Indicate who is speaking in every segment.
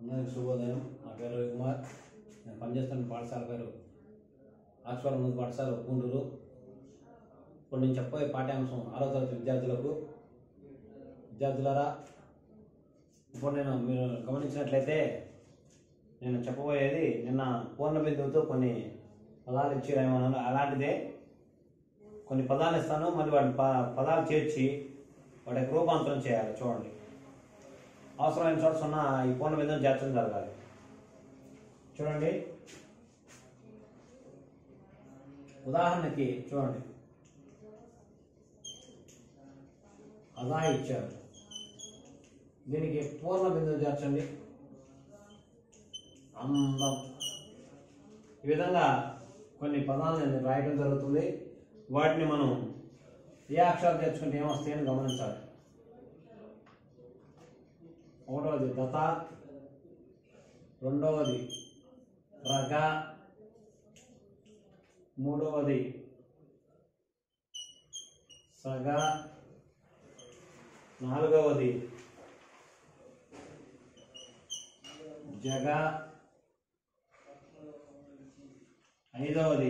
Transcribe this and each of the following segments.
Speaker 1: అందరికీ శుభోదయం నా పేరు రవికుమార్ నేను పనిచేస్తున్న పాఠశాల పేరు ఆక్స్ఫర్డ్ ఉన్నత పాఠశాల గుంటూరు ఇప్పుడు నేను చెప్పబోయే పాఠ్యాంశం ఆరో తరగతి విద్యార్థులకు విద్యార్థులారా ఇప్పుడు నేను మీరు గమనించినట్లయితే నేను చెప్పబోయేది నిన్న పూర్ణ బిందువుతో కొన్ని పదాలు ఇచ్చి రాయమన్నాను అలాంటిదే కొన్ని పదాలు ఇస్తాను మరి వాటి ప పదాలు చేర్చి వాటికి రూపాంతరం చేయాలి చూడండి అవసరమైన చోట సున్నా ఈ పూర్ణ బిందువుని చేర్చడం జరగాలి చూడండి ఉదాహరణకి చూడండి అదా ఇచ్చారు దీనికి పూర్ణ బిందువు చేర్చండి అందం ఈ విధంగా కొన్ని పదాలు నేను రాయడం జరుగుతుంది వాటిని మనం ఏ అక్షరాలు తెచ్చుకుంటే ఏమొస్తాయని గమనించాలి ఒకటవది దత రెండవది రగ మూడవది సగ నాలుగవది జగ ఐదవది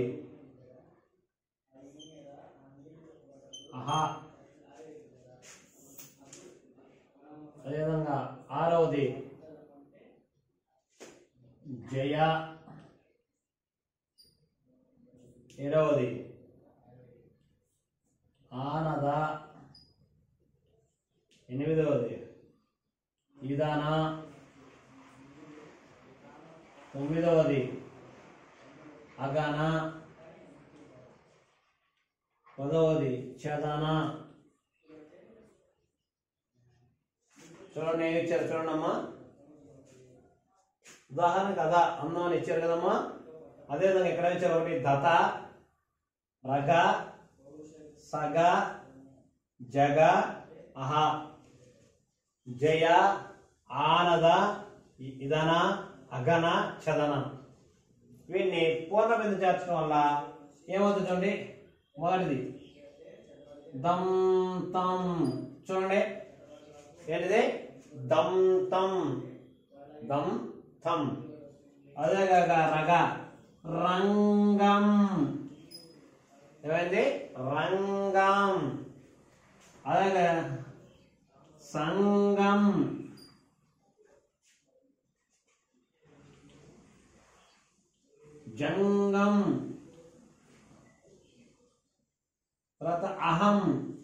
Speaker 1: అహా అదేవిధంగా ఆరవది జయ ఏడవది ఆనద ఎనిమిదవది ఇదాన తొమ్మిదవది అగన పదవది చదన చూడండి ఏమి ఇచ్చారు చూడండి అమ్మా ఉదాహరణకు అదా అన్నం అని ఇచ్చారు కదమ్మా అదేవిధంగా ఇక్కడ ఇచ్చారు ఒకటి దత రగ సగ జగ అహ జయ ఆనద ఇ- ఇదన అగన చదన వీటిని పూర్ణ బిందు చేర్చడం వల్ల ఏమవుతుంది చూడండి మొదటిది దమ్ తం చూడండి ఏంటిది దమ్ తం దమ్ థం అదే కాక రగ రంగం ఏమైంది రంగం అదే కాక సంగం జంగం తర్వాత అహం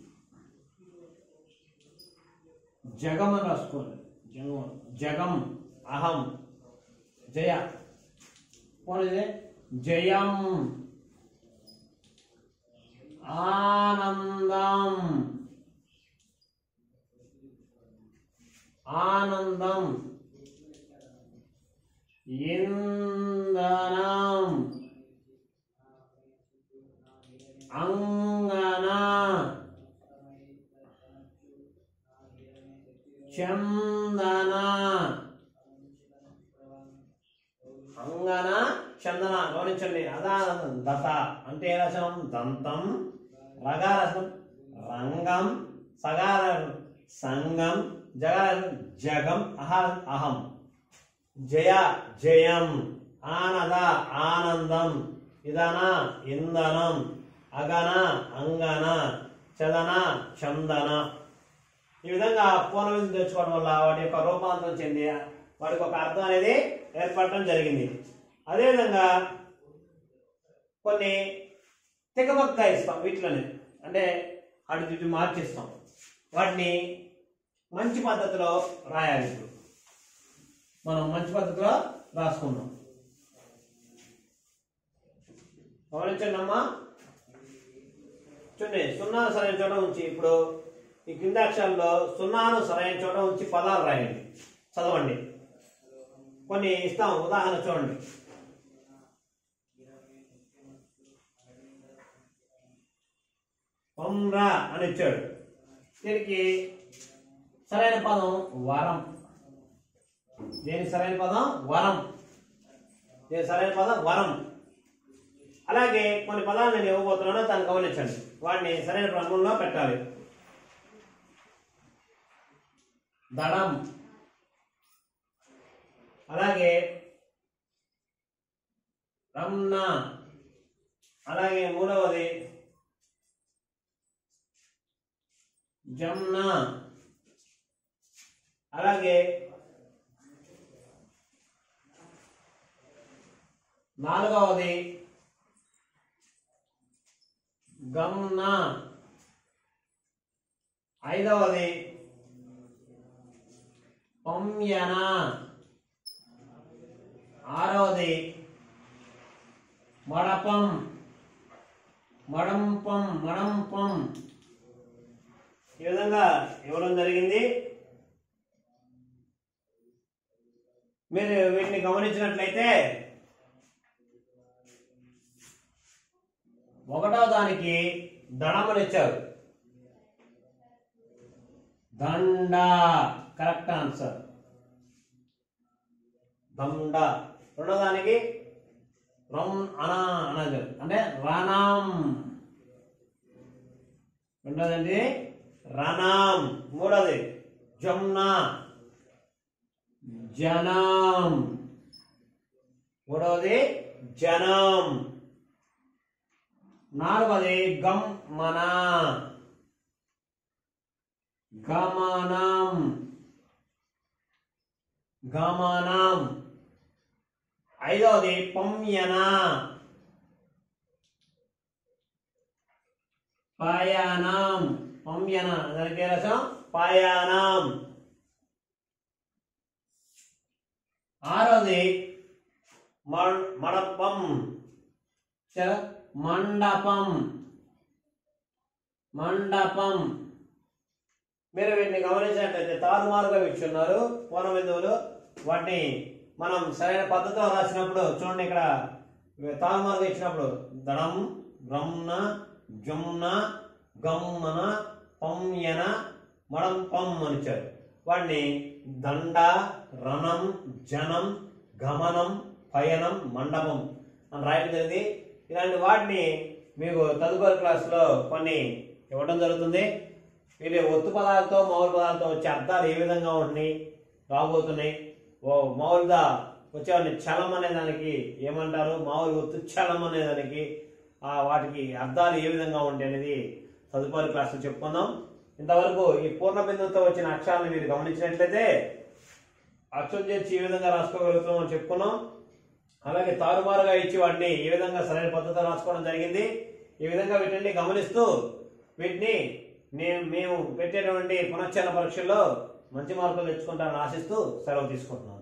Speaker 1: జగం అని రాసుకోండి జగం జగం అహం జయ పోనీ జయం ఆనందం ఆనందం ఇంధనం అంగన చందన అంగన చందన గమనించండి అదా దత అంటే ఏ రచనం దంతం రగారసం రంగం సగారసం సంగం జగారసం జగం అహ అహం జయ జయం ఆనద ఆనందం ఇదన ఇంధనం అగన అంగన చదన చందన ఈ విధంగా పూర్ణవిధి తెచ్చుకోవడం వల్ల వాటి యొక్క రూపాంతరం చెంది వాటికి ఒక అర్థం అనేది ఏర్పడటం జరిగింది అదేవిధంగా కొన్ని తికమక్క ఇస్తాం వీటిలోనే అంటే అటు ఇటు మార్చిస్తాం వాటిని మంచి పద్ధతిలో రాయాలి ఇప్పుడు మనం మంచి పద్ధతిలో రాసుకుందాం గమనించండి అమ్మా చూడండి సున్నాను సరైన చోట ఉంచి ఇప్పుడు ఈ కింద అక్షరాల్లో సున్నాను సరైన చోట ఉంచి పదాలు రాయండి చదవండి కొన్ని ఇస్తాం ఉదాహరణ చూడండి పంరా అని ఇచ్చాడు దీనికి సరైన పదం వరం దీనికి సరైన పదం వరం దీనికి సరైన పదం వరం అలాగే కొన్ని పదాలు నేను ఇవ్వబోతున్నానో దాన్ని గమనించండి వాటిని సరైన క్రమంలో పెట్టాలి దడం అలాగే రమ్న అలాగే మూడవది జమ్న అలాగే నాలుగవది గమ్న ఐదవది పంయన ఆరవది మడపం మడంపం మడంపం ఈ విధంగా ఇవ్వడం జరిగింది మీరు వీటిని గమనించినట్లయితే ఒకటో దానికి దళమనిచ్చారు దండ కరెక్ట్ ఆన్సర్ దండ రెండో దానికి రమ్ అనా అనదు అంటే రణం రెండోదండి రణం మూడోది జమున జనం మూడవది జనం నాలుగవది గమ్ మన గమనం గమనం ఐదవది పంయన పయనం పంయన దానికి రసం పయనం ఆరోది మం- మడపం చ- మండపం మండపం మీరు వీటిని గమనించినట్లయితే తారుమారుగా ఇచ్చున్నారు పూర్ణ బిందువులు వాటిని మనం సరైన పద్ధతిలో రాసినప్పుడు చూడండి ఇక్కడ తారుమారుగా ఇచ్చినప్పుడు దడం బ్రహ్మ జమున గమ్మన పంయన మడం పం అని ఇచ్చారు వాటిని దండ రణం జనం గమనం పయనం మండపం అని రాయడం జరిగింది ఇలాంటి వాటిని మీకు తదుపరి క్లాసులో కొన్ని ఇవ్వడం జరుగుతుంది వీటి ఒత్తు పదాలతో మౌల పదాలతో వచ్చే అర్థాలు ఏ విధంగా ఉంటున్నాయి రాబోతున్నాయి ఓ మౌలుగా వచ్చేవాడిని చలం అనే దానికి ఏమంటారు మామూలు ఒత్తు చలం అనే దానికి ఆ వాటికి అర్థాలు ఏ విధంగా ఉంటాయి అనేది తదుపరి క్లాసులో చెప్పుకుందాం ఇంతవరకు ఈ పూర్ణ బిందువుతో వచ్చిన అక్షరాలను మీరు గమనించినట్లయితే అక్షరం చేర్చి ఏ విధంగా రాసుకోగలుగుతామని చెప్పుకున్నాం అలాగే తారుమారుగా ఇచ్చి వాటిని ఏ విధంగా సరైన పద్ధతిలో రాసుకోవడం జరిగింది ఈ విధంగా వీటిని గమనిస్తూ వీటిని నేను మేము పెట్టేటువంటి పునశ్చరణ పరీక్షల్లో మంచి మార్కులు తెచ్చుకుంటామని ఆశిస్తూ సెలవు తీసుకుంటున్నాను